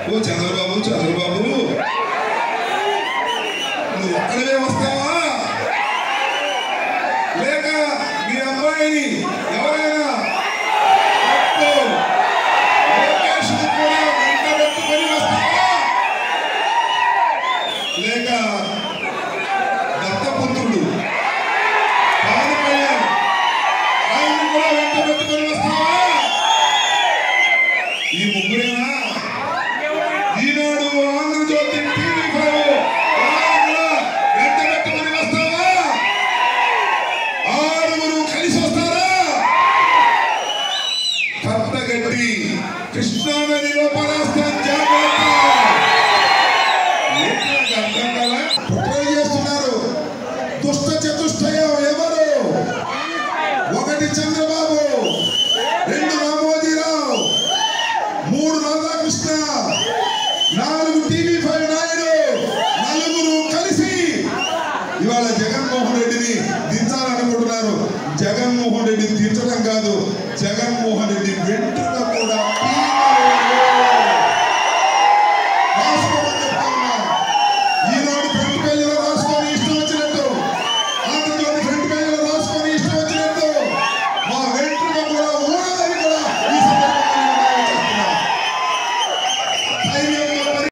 ఓ చంద్రబాబు చంద్రబాబు నువ్వు ఒక్కడవే వస్తావా లేక మీ అమ్మాయిని ఎవరైనా పట్టు, లోకేష్ని కూడా వెంట పెట్టుకొని వస్తావా లేక దత్తపుత్రుడు పవన్ కళ్యాణ్ ఆయన్ని కూడా వెంట పెట్టుకొని వస్తావా ఈ ముగ్గురేనా ఈనాడు ఆంధ్రజ్యోతి టీవీ ఫైవ్ వాళ్ళని కూడా వెంట పెట్టుకొని వస్తావా ఆరుగురు కలిసి వస్తారా కట్టగట్టి కృష్ణానదిలో పరాస్తాం జాగ్రత్త ఏంటి నాకు అర్థం కాలే? కుట్రలు చేస్తున్నారు దుష్ట చతుష్టయం ఎవరు ఒకటి చంద్రబాబు రెండు రామోజీరావు మూడు రాధాకృష్ణ నాలుగు టీవీ ఫైవ్ నాయుడు నలుగురు కలిసి ఇవాళ జగన్మోహన్ రెడ్డిని దించాలనుకుంటున్నారు జగన్మోహన్ రెడ్డిని దించడం కాదు జగన్మోహన్ రెడ్డి వెంట్రుకలు